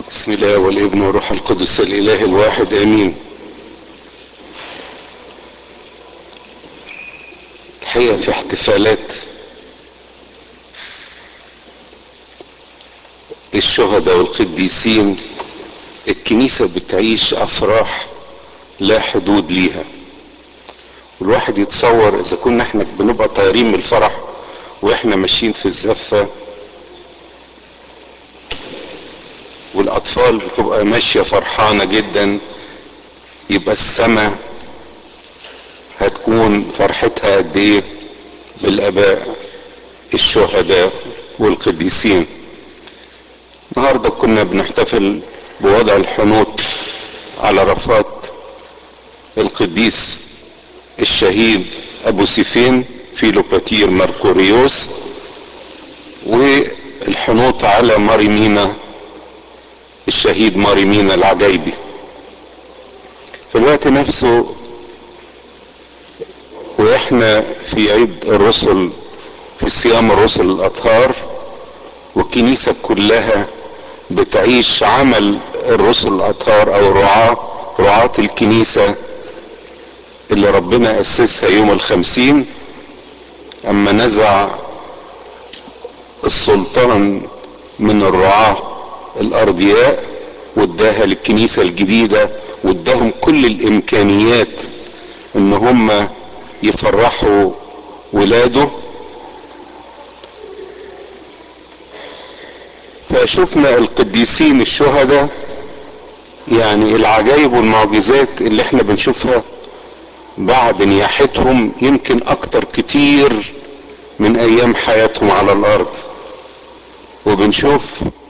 بسم الله والابن والروح القدس الاله الواحد امين الحقيقه في احتفالات الشهداء والقديسين الكنيسه بتعيش افراح لا حدود ليها والواحد يتصور اذا كنا احنا بنبقى طايرين من الفرح واحنا ماشيين في الزفه والاطفال بتبقى ماشيه فرحانه جدا يبقى السماء هتكون فرحتها قد ايه بالاباء الشهداء والقديسين النهارده كنا بنحتفل بوضع الحنوط على رفات القديس الشهيد ابو سيفين فيلوباتير مرقوريوس والحنوط على ماريمينا الشهيد ماريمينا العجايبي في الوقت نفسه واحنا في عيد الرسل في صيام الرسل الاطهار والكنيسه كلها بتعيش عمل الرسل الاطهار او الرعاه رعاه الكنيسه اللي ربنا اسسها يوم الخمسين اما نزع السلطان من الرعاه الارضياء واداها للكنيسه الجديده واداهم كل الامكانيات ان هم يفرحوا ولاده فشفنا القديسين الشهداء يعني العجائب والمعجزات اللي احنا بنشوفها بعد نياحتهم يمكن اكتر كتير من ايام حياتهم على الارض وبنشوف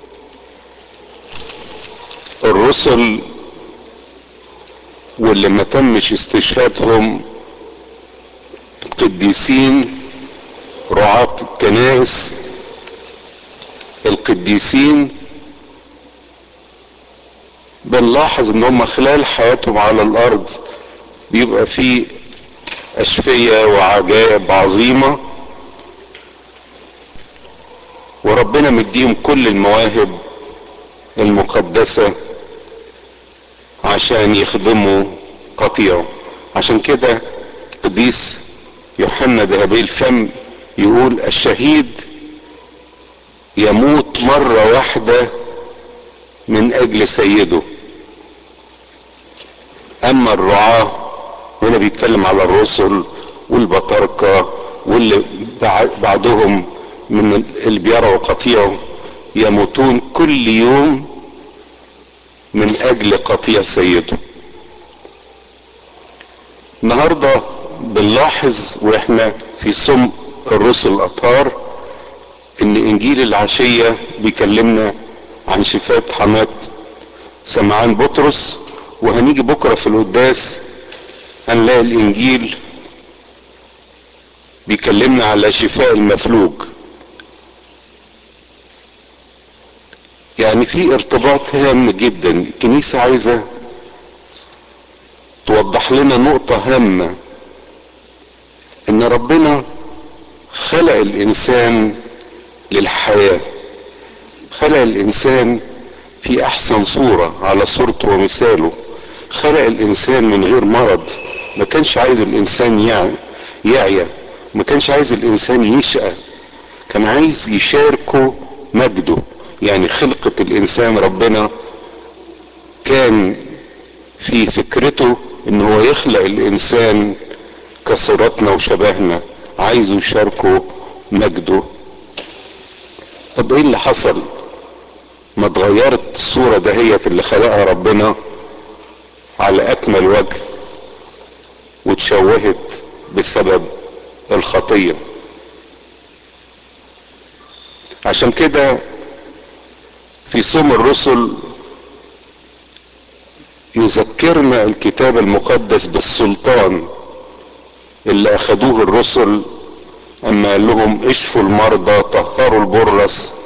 الرسل واللي ما تمش استشهادهم قديسين رعاة الكنائس القديسين بنلاحظ ان هم خلال حياتهم على الارض بيبقى في اشفية وعجائب عظيمة وربنا مديهم كل المواهب المقدسة عشان يخدموا قطيعه عشان كده قديس يوحنا ذهبي الفم يقول الشهيد يموت مرة واحدة من اجل سيده اما الرعاة هنا بيتكلم على الرسل والبطاركة واللي بعدهم من اللي بيرعوا قطيعه يموتون كل يوم من اجل قطيع سيده النهارده بنلاحظ واحنا في سم الرسل الاطهار ان انجيل العشيه بيكلمنا عن شفاء حماه سمعان بطرس وهنيجي بكره في القداس هنلاقي الانجيل بيكلمنا على شفاء المفلوج يعني في ارتباط هام جدا الكنيسة عايزة توضح لنا نقطة هامة ان ربنا خلق الانسان للحياة خلق الانسان في احسن صورة على صورته ومثاله خلق الانسان من غير مرض ما كانش عايز الانسان يعني يعيا ما كانش عايز الانسان يشقى كان عايز يشاركه مجده يعني خلقة الانسان ربنا كان في فكرته ان هو يخلق الانسان كصورتنا وشبهنا عايزه يشاركه مجده طب ايه اللي حصل ما اتغيرت الصورة دهيت اللي خلقها ربنا على اكمل وجه وتشوهت بسبب الخطية عشان كده في صوم الرسل يذكرنا الكتاب المقدس بالسلطان اللي اخدوه الرسل اما قال لهم اشفوا المرضى طهروا البرص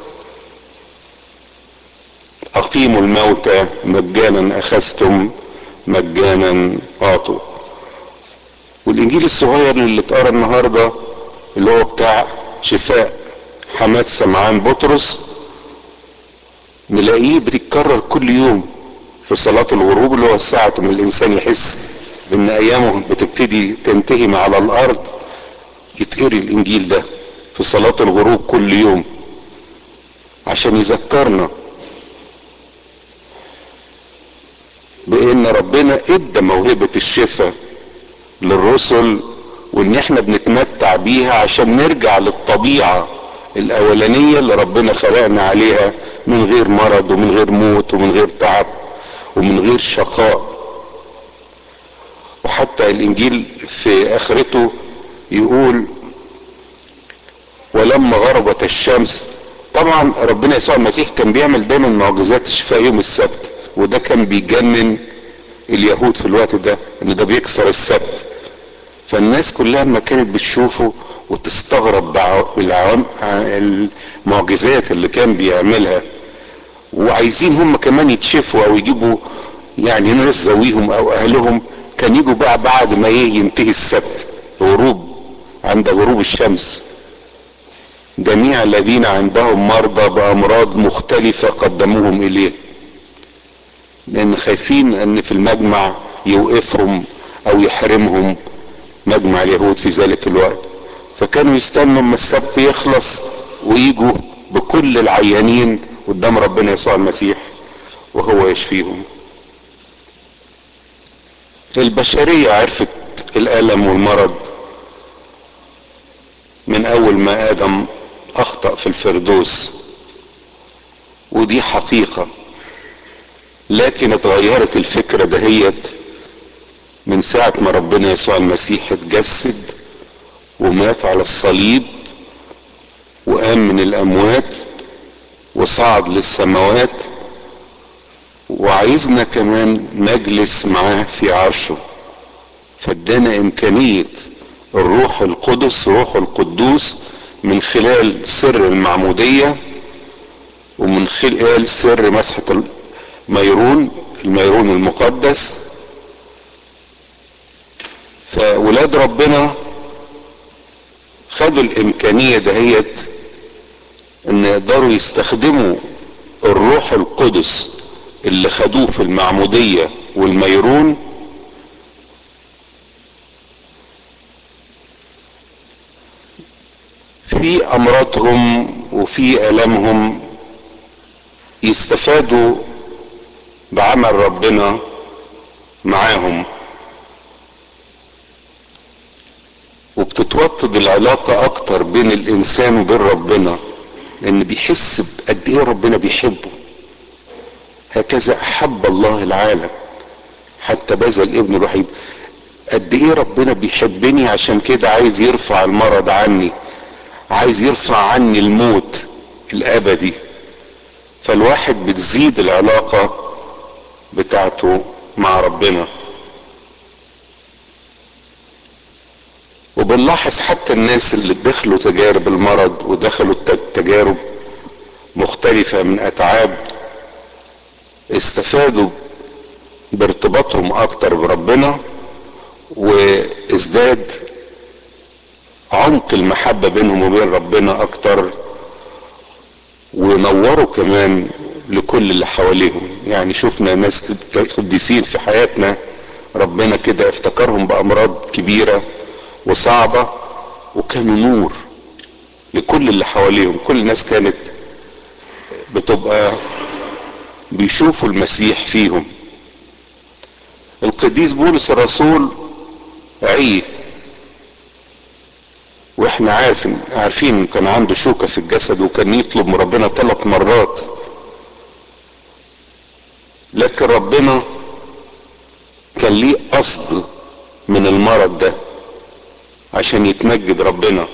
اقيموا الموتى مجانا اخذتم مجانا اعطوا والانجيل الصغير اللي اتقرا النهارده اللي هو بتاع شفاء حماد سمعان بطرس نلاقيه بتتكرر كل يوم في صلاة الغروب اللي هو الساعة ما الإنسان يحس إن أيامه بتبتدي تنتهي مع على الأرض يتقري الإنجيل ده في صلاة الغروب كل يوم عشان يذكرنا بان ربنا ادى موهبة الشفاء للرسل وان احنا بنتمتع بيها عشان نرجع للطبيعة الاولانية اللي ربنا خلقنا عليها من غير مرض ومن غير موت ومن غير تعب ومن غير شقاء وحتى الانجيل في اخرته يقول ولما غربت الشمس طبعا ربنا يسوع المسيح كان بيعمل دايما معجزات الشفاء يوم السبت وده كان بيجنن اليهود في الوقت ده ان ده بيكسر السبت فالناس كلها ما كانت بتشوفه وتستغرب بالعوام المعجزات اللي كان بيعملها وعايزين هم كمان يتشفوا او يجيبوا يعني ناس ذويهم او اهلهم كان يجوا بقى بعد ما ايه ينتهي السبت غروب عند غروب الشمس جميع الذين عندهم مرضى بامراض مختلفة قدموهم اليه لان خايفين ان في المجمع يوقفهم او يحرمهم مجمع اليهود في ذلك الوقت فكانوا يستنوا اما السبت يخلص ويجوا بكل العيانين قدام ربنا يسوع المسيح وهو يشفيهم البشرية عرفت الألم والمرض من أول ما آدم أخطأ في الفردوس ودي حقيقة لكن اتغيرت الفكرة دهيت من ساعة ما ربنا يسوع المسيح اتجسد ومات على الصليب وقام من الأموات وصعد للسماوات وعايزنا كمان نجلس معاه في عرشه فادانا إمكانية الروح القدس روح القدوس من خلال سر المعمودية ومن خلال سر مسحة الميرون الميرون المقدس فولاد ربنا خدوا الامكانية دهيت ان يقدروا يستخدموا الروح القدس اللي خدوه في المعمودية والميرون في امراضهم وفي المهم يستفادوا بعمل ربنا معاهم وبتتوطد العلاقة اكتر بين الانسان وبين ربنا لان بيحس بقد ايه ربنا بيحبه هكذا احب الله العالم حتى بذل ابنه الوحيد قد ايه ربنا بيحبني عشان كده عايز يرفع المرض عني عايز يرفع عني الموت الابدي فالواحد بتزيد العلاقة بتاعته مع ربنا وبنلاحظ حتى الناس اللي دخلوا تجارب المرض ودخلوا تجارب مختلفة من اتعاب استفادوا بارتباطهم اكتر بربنا وازداد عمق المحبة بينهم وبين ربنا اكتر ونوروا كمان لكل اللي حواليهم يعني شفنا ناس قديسين في حياتنا ربنا كده افتكرهم بامراض كبيرة وصعبة وكانوا نور لكل اللي حواليهم كل الناس كانت بتبقى بيشوفوا المسيح فيهم القديس بولس الرسول عيه واحنا عارف عارفين كان عنده شوكة في الجسد وكان يطلب من ربنا ثلاث مرات لكن ربنا كان ليه قصد من المرض ده عشان يتمجد ربنا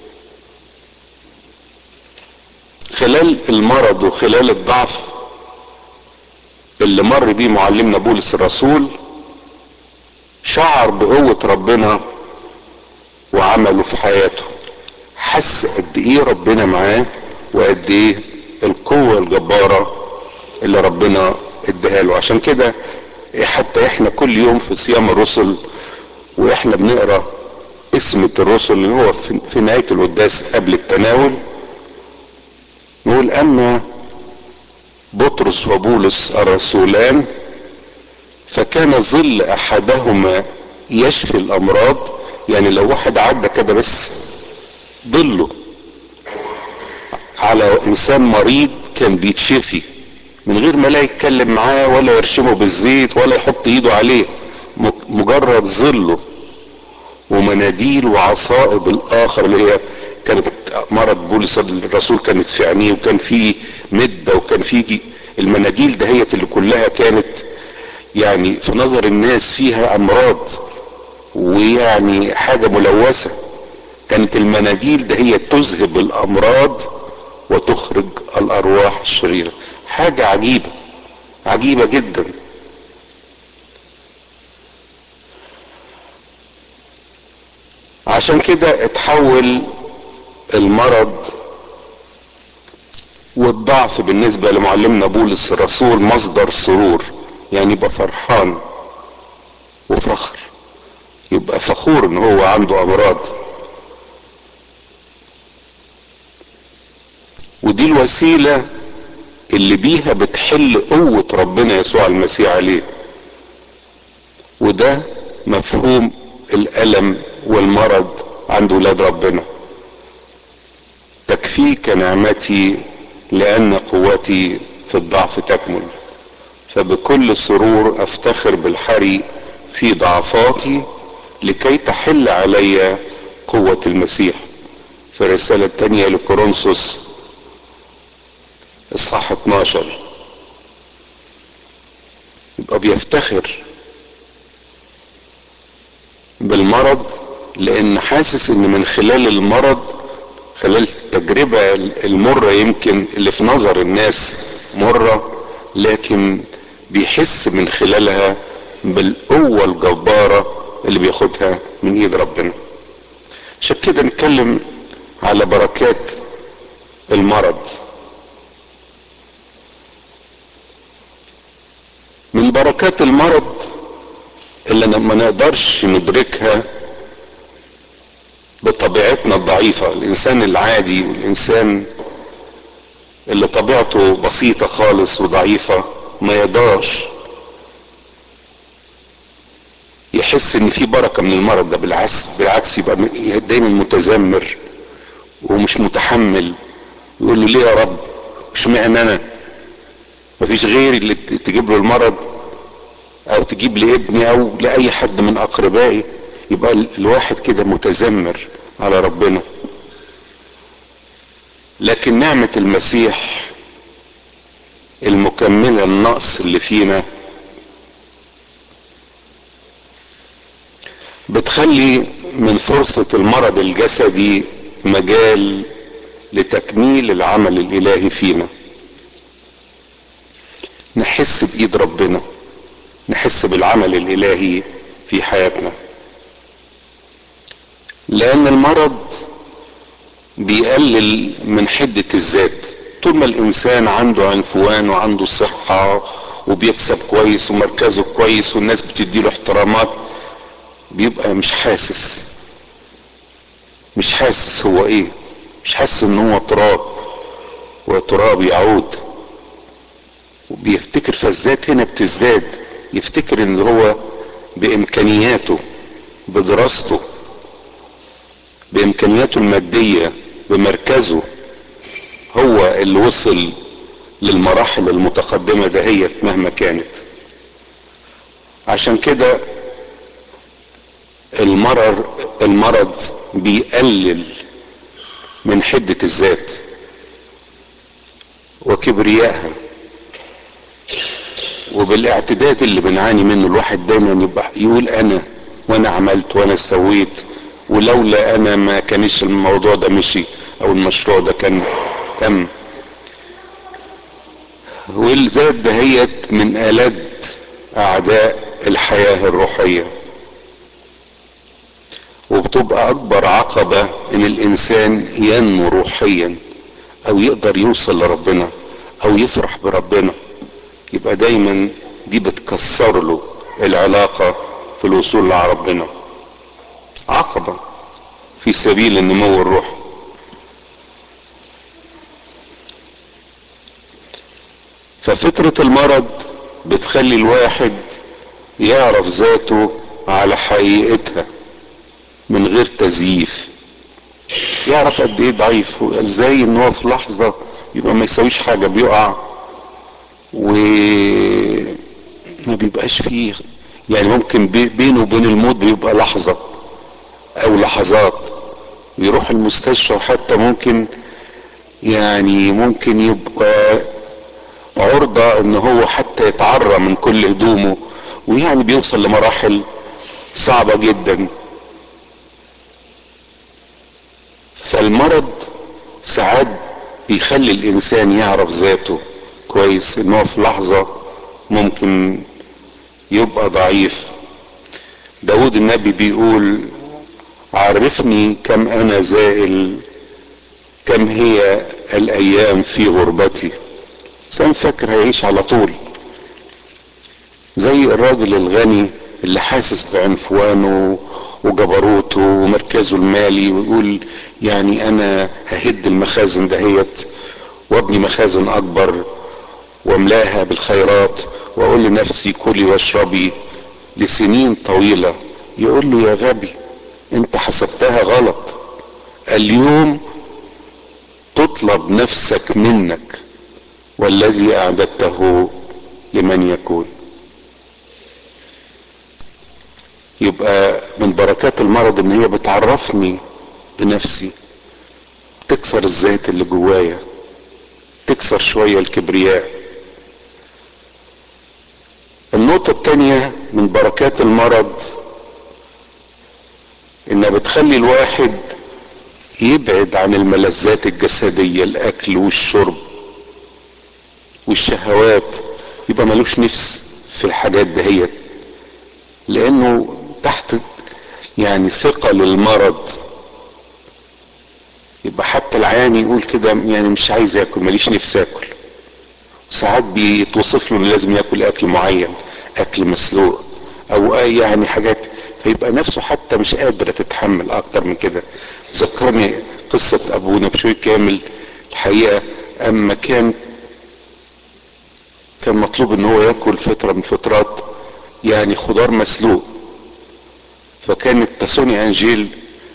خلال المرض وخلال الضعف اللي مر بيه معلمنا بولس الرسول شعر بقوة ربنا وعمله في حياته حس قد ايه ربنا معاه وقد ايه القوة الجبارة اللي ربنا اداها له عشان كده حتى احنا كل يوم في صيام الرسل واحنا بنقرا اسمة الرسل اللي هو في نهاية القداس قبل التناول نقول اما بطرس وبولس الرسولان فكان ظل احدهما يشفي الامراض يعني لو واحد عدى كده بس ظله على انسان مريض كان بيتشفي من غير ما لا يتكلم معاه ولا يرشمه بالزيت ولا يحط ايده عليه مجرد ظله ومناديل وعصائب الاخر اللي هي كانت مرض بولس الرسول كانت في عينيه وكان في مده وكان في المناديل دهيت اللي كلها كانت يعني في نظر الناس فيها امراض ويعني حاجه ملوثه كانت المناديل ده هي تذهب الامراض وتخرج الارواح الشريره حاجه عجيبه عجيبه جدا عشان كده اتحول المرض والضعف بالنسبة لمعلمنا بولس الرسول مصدر سرور يعني يبقى فرحان وفخر يبقى فخور ان هو عنده امراض ودي الوسيلة اللي بيها بتحل قوة ربنا يسوع المسيح عليه وده مفهوم الألم والمرض عند ولاد ربنا تكفيك نعمتي لأن قوتي في الضعف تكمل فبكل سرور أفتخر بالحري في ضعفاتي لكي تحل علي قوة المسيح في الرسالة الثانية لكورنثوس اصحاح 12 يبقى بيفتخر بالمرض لان حاسس ان من خلال المرض خلال التجربة المرة يمكن اللي في نظر الناس مرة لكن بيحس من خلالها بالقوة الجبارة اللي بياخدها من ايد ربنا عشان كده نتكلم على بركات المرض من بركات المرض اللي ما نقدرش ندركها بطبيعتنا الضعيفة الإنسان العادي والإنسان اللي طبيعته بسيطة خالص وضعيفة ما يقدرش يحس ان في بركة من المرض ده بالعكس بالعكس يبقى دايما متذمر ومش متحمل يقول له ليه يا رب مش معنى انا مفيش غيري اللي تجيب له المرض او تجيب لي ابني او لاي حد من اقربائي يبقى الواحد كده متذمر على ربنا لكن نعمة المسيح المكملة النقص اللي فينا بتخلي من فرصة المرض الجسدي مجال لتكميل العمل الالهي فينا نحس بايد ربنا نحس بالعمل الالهي في حياتنا لان المرض بيقلل من حدة الذات طول ما الانسان عنده عنفوان وعنده صحة وبيكسب كويس ومركزه كويس والناس بتديله احترامات بيبقى مش حاسس مش حاسس هو ايه مش حاسس ان هو تراب وتراب يعود وبيفتكر فالذات هنا بتزداد يفتكر ان هو بامكانياته بدراسته بامكانياته المادية بمركزه هو اللي وصل للمراحل المتقدمة دهيت مهما كانت عشان كده المرض المرض بيقلل من حدة الذات وكبريائها وبالاعتداد اللي بنعاني منه الواحد دايما يبقى يقول انا وانا عملت وانا سويت ولولا انا ما كانش الموضوع ده مشي او المشروع ده كان تم والذات دهيت من الاد اعداء الحياة الروحية وبتبقى اكبر عقبة ان الانسان ينمو روحيا او يقدر يوصل لربنا او يفرح بربنا يبقى دايما دي بتكسر له العلاقة في الوصول مع ربنا عقبة في سبيل النمو الروحي ففكرة المرض بتخلي الواحد يعرف ذاته على حقيقتها من غير تزييف يعرف قد ايه ضعيف ازاي ان هو في لحظة يبقى ما يسويش حاجة بيقع وما بيبقاش فيه يعني ممكن بينه وبين الموت بيبقى لحظة او لحظات يروح المستشفى وحتى ممكن يعني ممكن يبقى عرضة ان هو حتى يتعرى من كل هدومه ويعني بيوصل لمراحل صعبة جدا فالمرض ساعات بيخلي الانسان يعرف ذاته كويس ان هو في لحظة ممكن يبقى ضعيف داود النبي بيقول عرفني كم انا زائل كم هي الايام في غربتي انسان فاكر هيعيش على طول زي الراجل الغني اللي حاسس بعنفوانه وجبروته ومركزه المالي ويقول يعني انا ههد المخازن دهيت وابني مخازن اكبر واملاها بالخيرات واقول لنفسي كلي واشربي لسنين طويلة يقول له يا غبي انت حسبتها غلط اليوم تطلب نفسك منك والذي اعددته لمن يكون يبقى من بركات المرض ان هي بتعرفني بنفسي تكسر الذات اللي جوايا تكسر شوية الكبرياء النقطة التانية من بركات المرض انها بتخلي الواحد يبعد عن الملذات الجسدية الاكل والشرب والشهوات يبقى ملوش نفس في الحاجات دهيت لانه تحت يعني ثقل المرض يبقى حتى العيان يقول كده يعني مش عايز اكل ماليش نفس اكل ساعات بيتوصف له انه لازم ياكل اكل معين اكل مسلوق او اي يعني حاجات فيبقى نفسه حتى مش قادرة تتحمل اكتر من كده ذكرني قصة ابونا بشوي كامل الحقيقة اما كان كان مطلوب ان هو ياكل فترة من فترات يعني خضار مسلوق فكانت تاسوني انجيل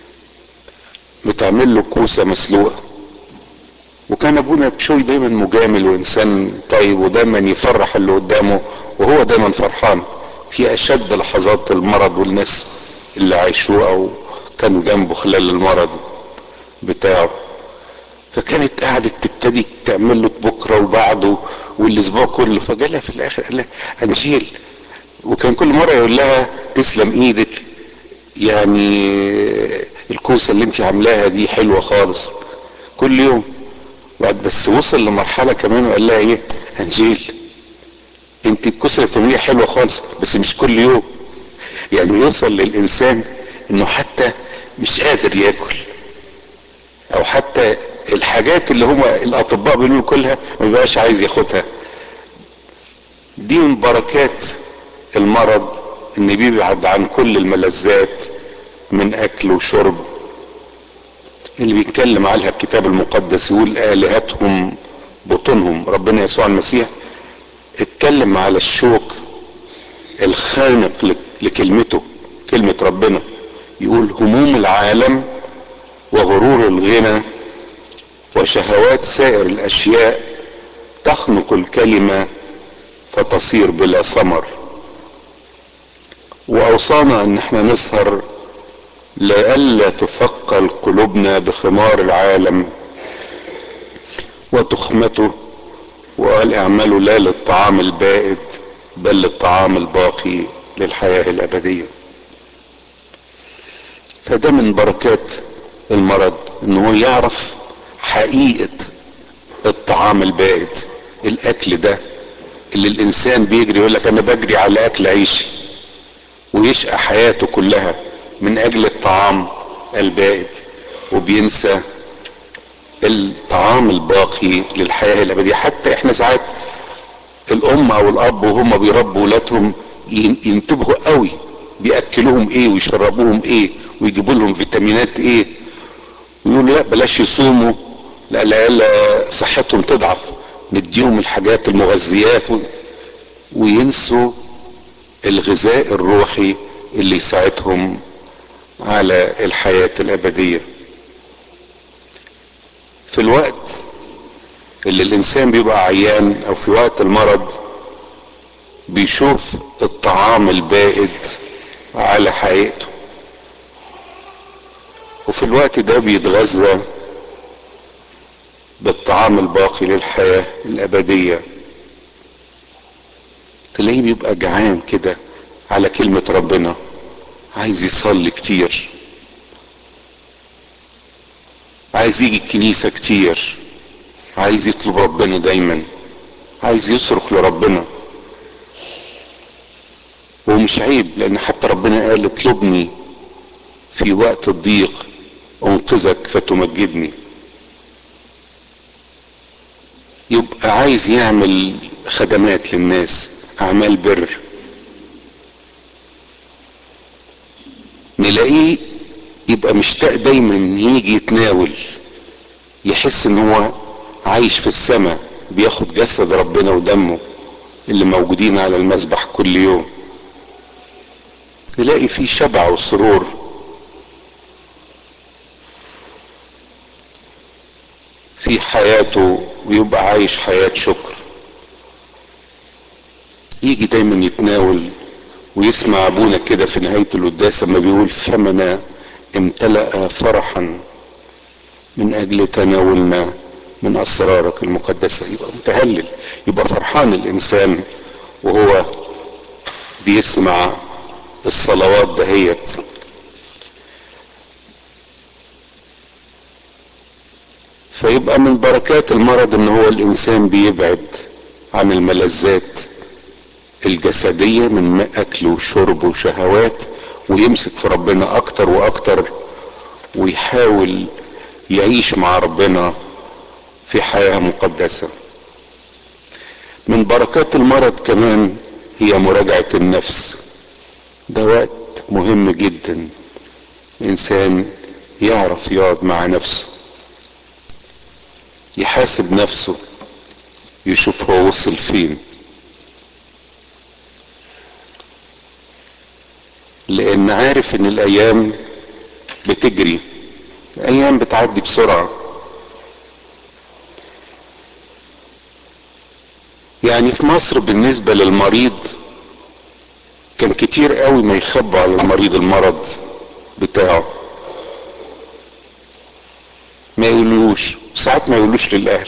بتعمل له كوسة مسلوقة وكان ابونا بشوي دايما مجامل وانسان طيب ودايما يفرح اللي قدامه وهو دايما فرحان في اشد لحظات المرض والناس اللي عايشوه او كانوا جنبه خلال المرض بتاعه فكانت قعدت تبتدي تعمل له بكره وبعده والاسبوع كله فجالها في الاخر قال لها انجيل وكان كل مره يقول لها تسلم ايدك يعني الكوسه اللي انت عاملاها دي حلوه خالص كل يوم بعد بس وصل لمرحله كمان وقال لها ايه انجيل انت الكوسه اللي بتعمليها حلوه خالص بس مش كل يوم يعني يوصل للانسان انه حتى مش قادر ياكل او حتى الحاجات اللي هما الاطباء بيقولوا كلها ما بيبقاش عايز ياخدها دي من بركات المرض ان بيبعد عن كل الملذات من اكل وشرب اللي بيتكلم عليها الكتاب المقدس يقول الهتهم بطونهم ربنا يسوع المسيح اتكلم على الشوك الخانق لكلمته كلمة ربنا يقول هموم العالم وغرور الغنى وشهوات سائر الاشياء تخنق الكلمة فتصير بلا ثمر واوصانا ان احنا نسهر لئلا تثقل قلوبنا بخمار العالم وتخمته وقال اعملوا لا للطعام البائد بل للطعام الباقي للحياة الابدية فده من بركات المرض ان هو يعرف حقيقة الطعام البائد الاكل ده اللي الانسان بيجري يقول لك انا بجري على اكل عيشي ويشقى حياته كلها من اجل الطعام البائد وبينسى الطعام الباقي للحياة الابدية حتى احنا ساعات الام او الاب وهم بيربوا ولادهم ينتبهوا قوي بياكلوهم ايه ويشربوهم ايه ويجيبوا لهم فيتامينات ايه ويقولوا لا بلاش يصوموا لا لا لا صحتهم تضعف نديهم الحاجات المغذيات وينسوا الغذاء الروحي اللي يساعدهم على الحياة الأبدية في الوقت اللي الإنسان بيبقى عيان أو في وقت المرض بيشوف الطعام البائد على حقيقته وفي الوقت ده بيتغذى بالطعام الباقي للحياة الأبدية تلاقيه بيبقى جعان كده على كلمة ربنا عايز يصلي كتير عايز يجي الكنيسة كتير عايز يطلب ربنا دايما عايز يصرخ لربنا ومش عيب لان حتى ربنا قال اطلبني في وقت الضيق انقذك فتمجدني يبقى عايز يعمل خدمات للناس اعمال بر نلاقيه يبقى مشتاق دايما يجي يتناول يحس ان هو عايش في السماء بياخد جسد ربنا ودمه اللي موجودين على المذبح كل يوم نلاقي فيه شبع وسرور في حياته ويبقى عايش حياة شكر يجي دايما يتناول ويسمع ابونا كده في نهاية القداس لما بيقول فمنا امتلأ فرحا من اجل تناولنا من اسرارك المقدسة يبقى متهلل يبقى فرحان الانسان وهو بيسمع الصلوات دهيت فيبقى من بركات المرض ان هو الانسان بيبعد عن الملذات الجسدية من اكل وشرب وشهوات ويمسك في ربنا اكتر واكتر ويحاول يعيش مع ربنا في حياة مقدسة من بركات المرض كمان هي مراجعة النفس ده وقت مهم جدا الانسان يعرف يقعد مع نفسه يحاسب نفسه يشوف هو وصل فين لان عارف ان الايام بتجري الايام بتعدي بسرعه يعني في مصر بالنسبه للمريض كان كتير قوي ما يخبوا على المريض المرض بتاعه ما يقولوش ساعات ما يقولوش للاهل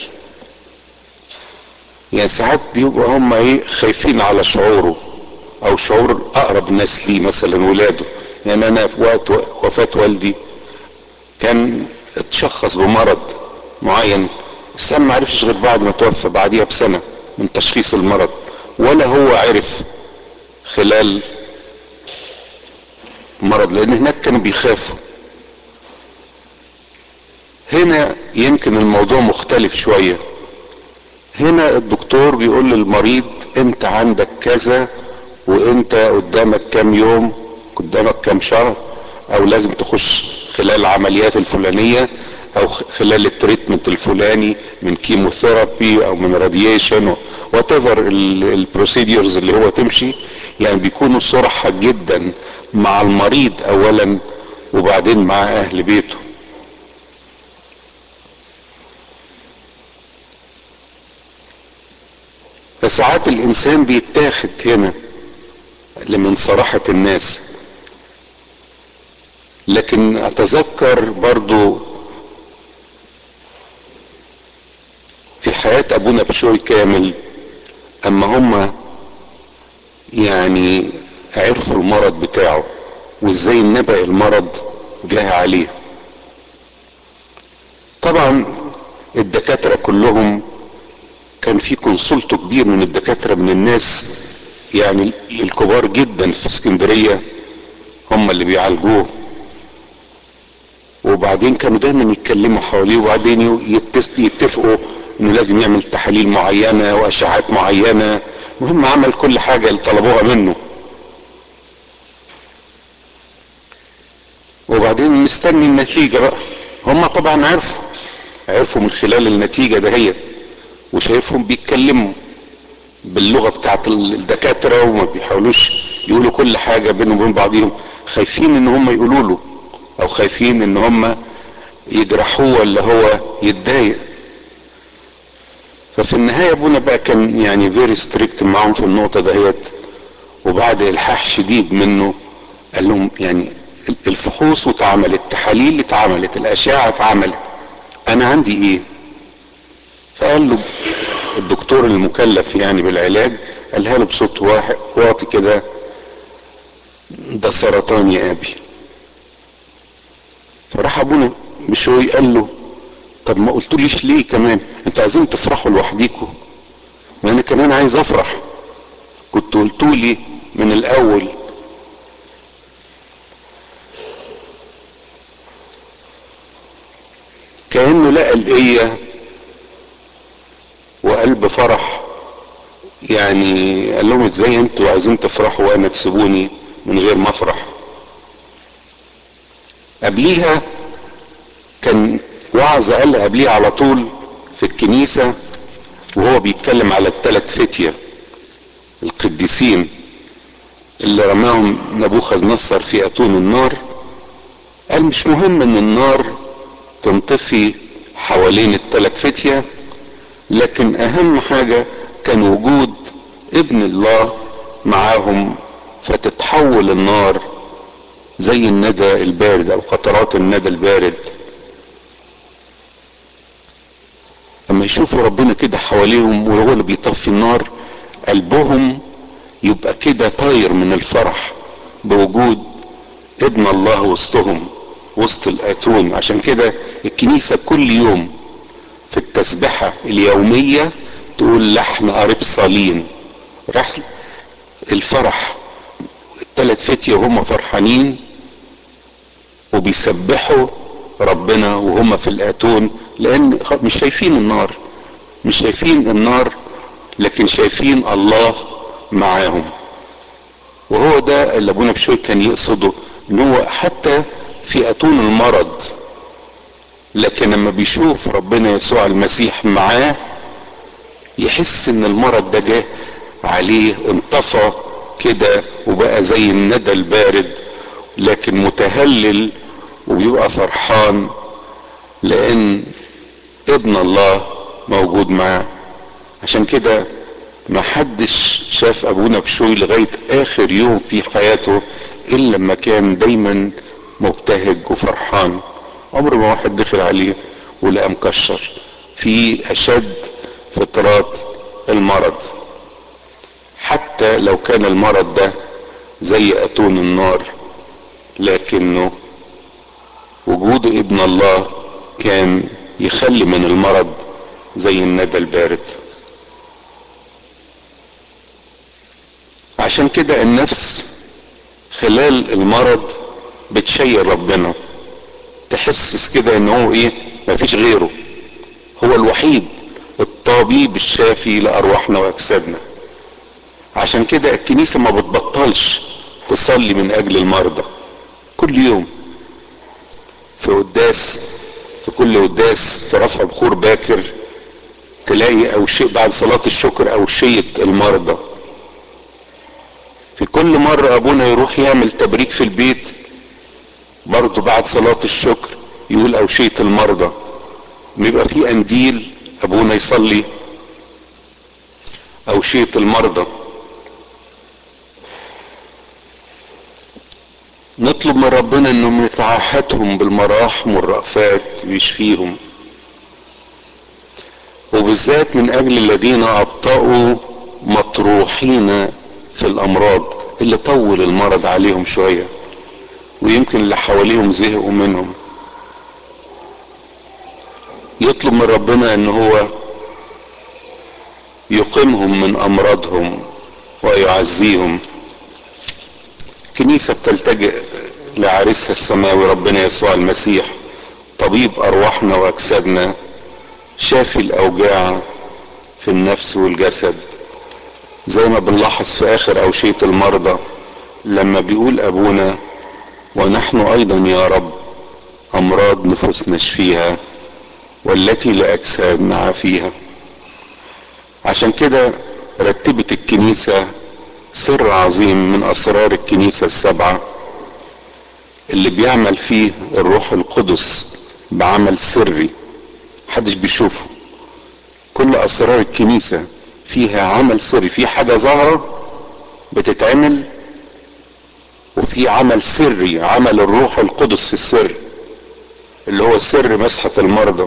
يعني ساعات بيبقوا هم ايه خايفين على شعوره او شعور اقرب ناس ليه مثلا ولاده يعني انا في وقت وفاة والدي كان اتشخص بمرض معين بس انا ما عرفش غير بعد ما توفى بعديها بسنة من تشخيص المرض ولا هو عرف خلال مرض لان هناك كانوا بيخافوا هنا يمكن الموضوع مختلف شوية هنا الدكتور بيقول للمريض انت عندك كذا وانت قدامك كام يوم قدامك كام شهر او لازم تخش خلال العمليات الفلانية او خلال التريتمنت الفلاني من كيموثيرابي او من راديشن وات ايفر البروسيديرز اللي هو تمشي يعني بيكونوا صرحة جدا مع المريض اولا وبعدين مع اهل بيته فساعات الانسان بيتاخد هنا لمن صراحة الناس لكن اتذكر برضو في حياة ابونا بشوي كامل اما هما يعني عرفوا المرض بتاعه وازاي نبأ المرض جاي عليه طبعا الدكاترة كلهم كان في كونسلت كبير من الدكاترة من الناس يعني الكبار جدا في اسكندرية هم اللي بيعالجوه وبعدين كانوا دايما يتكلموا حواليه وبعدين يتفقوا انه لازم يعمل تحاليل معينة واشعات معينة المهم عمل كل حاجة اللي طلبوها منه وبعدين مستني النتيجة بقى هم طبعا عرفوا عرفوا من خلال النتيجة دهيت وشايفهم بيتكلموا باللغه بتاعت الدكاتره وما بيحاولوش يقولوا كل حاجه بينهم وبين بعضهم خايفين ان هم يقولوا له او خايفين ان هم يجرحوه ولا هو يتضايق ففي النهايه ابونا بقى كان يعني فيري ستريكت معاهم في النقطه دهيت وبعد الحاح شديد منه قال لهم يعني الفحوص اتعملت التحاليل اتعملت الاشعه اتعملت انا عندي ايه فقال له الدكتور المكلف يعني بالعلاج قالها له بصوت واحد واطي كده ده سرطان يا ابي فراح ابونا بشوي قال له طب ما قلتوليش ليه كمان انتوا عايزين تفرحوا لوحديكوا ما انا كمان عايز افرح كنت قلتولي من الاول كانه لقى الايه وقلب فرح يعني قال لهم ازاي انتوا عايزين تفرحوا وانا تسيبوني من غير ما افرح قبليها كان وعظ قال قبليها على طول في الكنيسة وهو بيتكلم على الثلاث فتية القديسين اللي رماهم نبوخذ نصر في اتون النار قال مش مهم ان النار تنطفي حوالين الثلاث فتيه لكن اهم حاجة كان وجود ابن الله معاهم فتتحول النار زي الندى البارد او قطرات الندى البارد لما يشوفوا ربنا كده حواليهم وهو اللي بيطفي النار قلبهم يبقى كده طاير من الفرح بوجود ابن الله وسطهم وسط الاتون عشان كده الكنيسة كل يوم في التسبحة اليومية تقول لحن قريب صالين رحل الفرح الثلاث فتية وهم فرحانين وبيسبحوا ربنا وهم في الاتون لان مش شايفين النار مش شايفين النار لكن شايفين الله معاهم وهو ده اللي ابونا بشوي كان يقصده ان هو حتى في اتون المرض لكن لما بيشوف ربنا يسوع المسيح معاه يحس ان المرض ده جه عليه انطفى كده وبقى زي الندى البارد لكن متهلل وبيبقى فرحان لان ابن الله موجود معاه عشان كده ما حدش شاف ابونا بشوي لغايه اخر يوم في حياته الا لما كان دايما مبتهج وفرحان عمر ما واحد دخل عليه ولقى مكشر في اشد فترات المرض حتى لو كان المرض ده زي اتون النار لكنه وجود ابن الله كان يخلي من المرض زي الندى البارد عشان كده النفس خلال المرض بتشير ربنا تحسس كده ان هو ايه مفيش غيره هو الوحيد الطبيب الشافي لارواحنا واجسادنا عشان كده الكنيسة ما بتبطلش تصلي من اجل المرضى كل يوم في قداس في كل قداس في رفع بخور باكر تلاقي او شيء بعد صلاة الشكر او شيء المرضى في كل مرة ابونا يروح يعمل تبريك في البيت برضه بعد صلاة الشكر يقول اوشية المرضى بيبقى في انديل ابونا يصلي اوشية المرضى نطلب من ربنا انه يتعهدهم بالمراحم والرأفات ويشفيهم وبالذات من اجل الذين ابطأوا مطروحين في الامراض اللي طول المرض عليهم شوية ويمكن اللي حواليهم زهقوا منهم يطلب من ربنا ان هو يقيمهم من امراضهم ويعزيهم كنيسة بتلتجئ لعريسها السماوي ربنا يسوع المسيح طبيب ارواحنا واجسادنا شافي الاوجاع في النفس والجسد زي ما بنلاحظ في اخر اوشية المرضى لما بيقول ابونا ونحن ايضا يا رب امراض نفوسنا نشفيها والتي لاجسادنا عافيها عشان كده رتبت الكنيسة سر عظيم من اسرار الكنيسة السبعة اللي بيعمل فيه الروح القدس بعمل سري محدش بيشوفه كل اسرار الكنيسة فيها عمل سري في حاجة ظاهرة بتتعمل وفي عمل سري عمل الروح القدس في السر اللي هو سر مسحة المرضى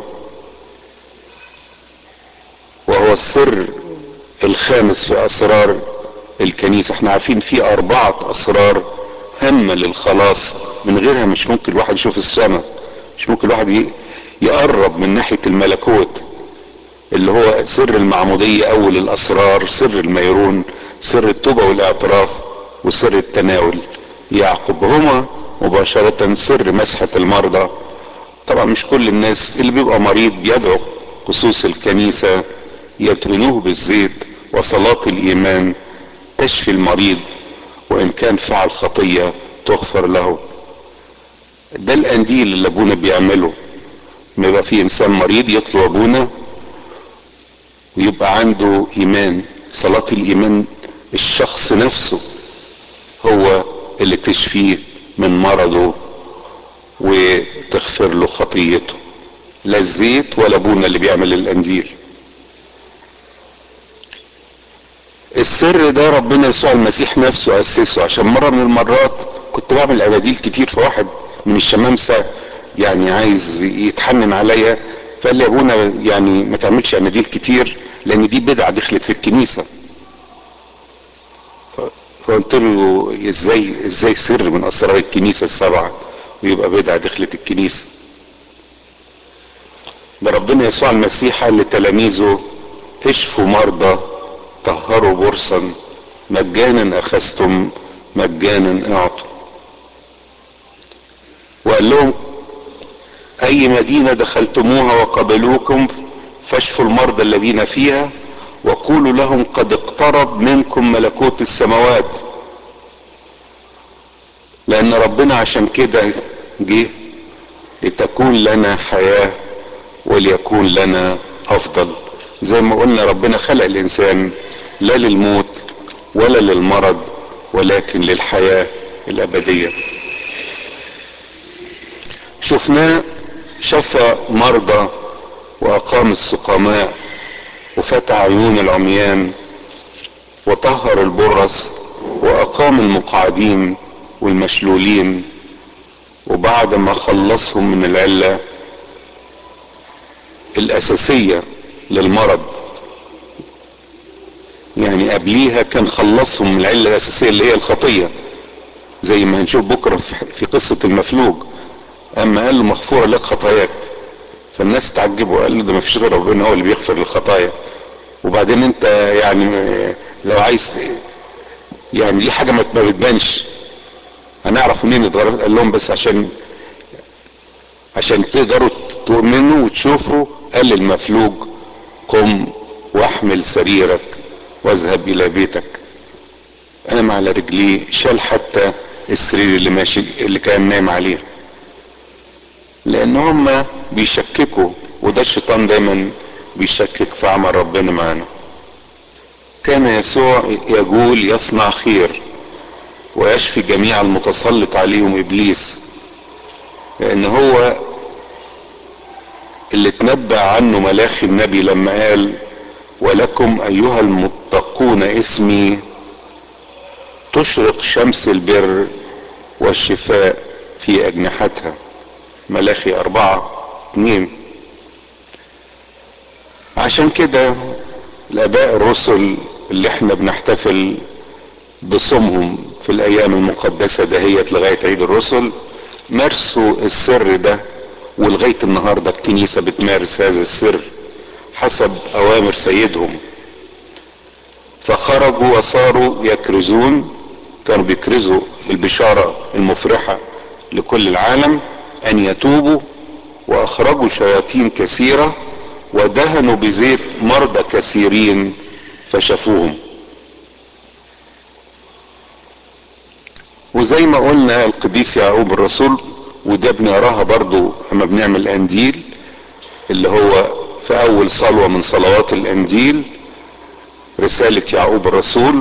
وهو السر الخامس في اسرار الكنيسة احنا عارفين في اربعة اسرار هامة للخلاص من غيرها مش ممكن الواحد يشوف السماء مش ممكن الواحد يقرب من ناحية الملكوت اللي هو سر المعمودية اول الاسرار سر الميرون سر التوبة والاعتراف وسر التناول يعقبهما مباشرة سر مسحة المرضى طبعا مش كل الناس اللي بيبقى مريض بيدعو خصوص الكنيسة يدهنوه بالزيت وصلاة الايمان تشفي المريض وان كان فعل خطية تغفر له ده القنديل اللي ابونا بيعمله ما يبقى في انسان مريض يطلب ابونا ويبقى عنده ايمان صلاة الايمان الشخص نفسه هو اللي تشفيه من مرضه وتغفر له خطيته لا الزيت ولا ابونا اللي بيعمل القنديل السر ده ربنا يسوع المسيح نفسه اسسه عشان مره من المرات كنت بعمل اناديل كتير فواحد من الشمامسه يعني عايز يتحنن عليا فقال لي ابونا يعني ما تعملش اناديل كتير لان دي بدعه دخلت في الكنيسه فقلت له ازاي ازاي سر من اسرار الكنيسه السبعه ويبقى بدعه دخلت الكنيسه ده ربنا يسوع المسيح قال لتلاميذه اشفوا مرضى طهروا برصا مجانا اخذتم مجانا اعطوا وقال لهم اي مدينة دخلتموها وقبلوكم فاشفوا المرضى الذين فيها وقولوا لهم قد اقترب منكم ملكوت السماوات لان ربنا عشان كده جه لتكون لنا حياة وليكون لنا افضل زي ما قلنا ربنا خلق الانسان لا للموت ولا للمرض ولكن للحياة الابدية شفناه شفى مرضى واقام السقماء وفتح عيون العميان وطهر البرص واقام المقعدين والمشلولين وبعد ما خلصهم من العلة الاساسية للمرض يعني قبليها كان خلصهم من العلة الاساسية اللي هي الخطية زي ما هنشوف بكرة في قصة المفلوج اما قال له مغفورة لك خطاياك فالناس تعجبوا قال له ده ما فيش غير ربنا هو اللي بيغفر الخطايا وبعدين انت يعني لو عايز يعني دي حاجة ما بتبانش هنعرف منين اتغيرت قال لهم بس عشان عشان تقدروا تؤمنوا وتشوفوا قال المفلوج قم واحمل سريرك واذهب الى بيتك قام على رجليه شال حتى السرير اللي ماشي اللي كان نايم عليه لان هم بيشككوا وده الشيطان دايما بيشكك في عمل ربنا معانا كان يسوع يقول يصنع خير ويشفي جميع المتسلط عليهم ابليس لان هو اللي تنبأ عنه ملاخي النبي لما قال ولكم ايها المتقون اسمي تشرق شمس البر والشفاء في اجنحتها ملاخي اربعة اتنين عشان كده الاباء الرسل اللي احنا بنحتفل بصومهم في الايام المقدسة دهيت لغاية عيد الرسل مارسوا السر ده ولغاية النهاردة الكنيسة بتمارس هذا السر حسب اوامر سيدهم فخرجوا وصاروا يكرزون كانوا بيكرزوا بالبشارة المفرحة لكل العالم ان يتوبوا واخرجوا شياطين كثيرة ودهنوا بزيت مرضى كثيرين فشفوهم وزي ما قلنا القديس يعقوب الرسول وده بنقراها برضو اما بنعمل انديل اللي هو في اول صلوة من صلوات الانديل رسالة يعقوب الرسول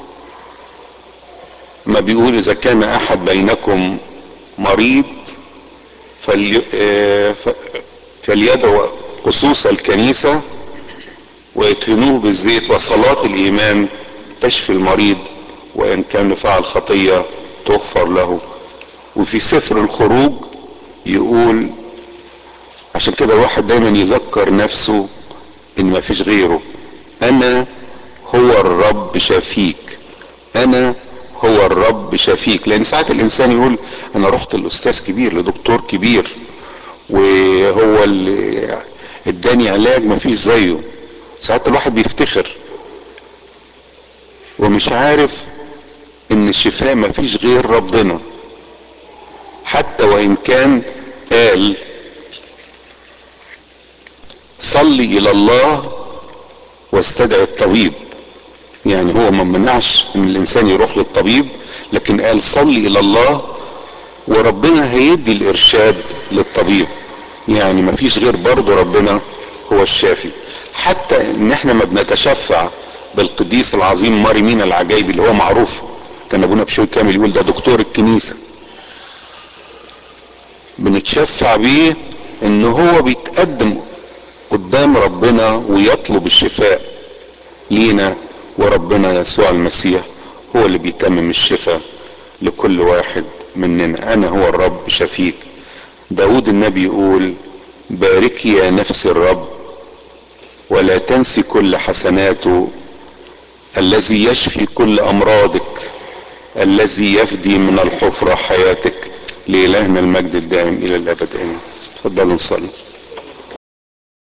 ما بيقول اذا كان احد بينكم مريض فلي... فليدعو خصوص الكنيسة ويدهنوه بالزيت وصلاة الايمان تشفي المريض وان كان فعل خطية تغفر له وفي سفر الخروج يقول عشان كده الواحد دايما يذكر نفسه ان ما فيش غيره انا هو الرب شفيك انا هو الرب شفيك لان ساعات الانسان يقول انا رحت لاستاذ كبير لدكتور كبير وهو اللي اداني علاج ما فيش زيه ساعات الواحد بيفتخر ومش عارف ان الشفاء ما فيش غير ربنا حتى وان كان قال صلي الى الله واستدعي الطبيب يعني هو ما منعش ان الانسان يروح للطبيب لكن قال صلي الى الله وربنا هيدي الارشاد للطبيب يعني ما فيش غير برضه ربنا هو الشافي حتى ان احنا ما بنتشفع بالقديس العظيم ماري مينا العجايبي اللي هو معروف كان ابونا بشوي كامل يقول ده دكتور الكنيسة بنتشفع بيه ان هو بيتقدم قدام ربنا ويطلب الشفاء لينا وربنا يسوع المسيح هو اللي بيتمم الشفاء لكل واحد مننا انا هو الرب شفيك داود النبي يقول باركي يا نفس الرب ولا تنسي كل حسناته الذي يشفي كل امراضك الذي يفدي من الحفرة حياتك لإلهنا المجد الدائم إلى الأبد آمين تفضلوا نصلي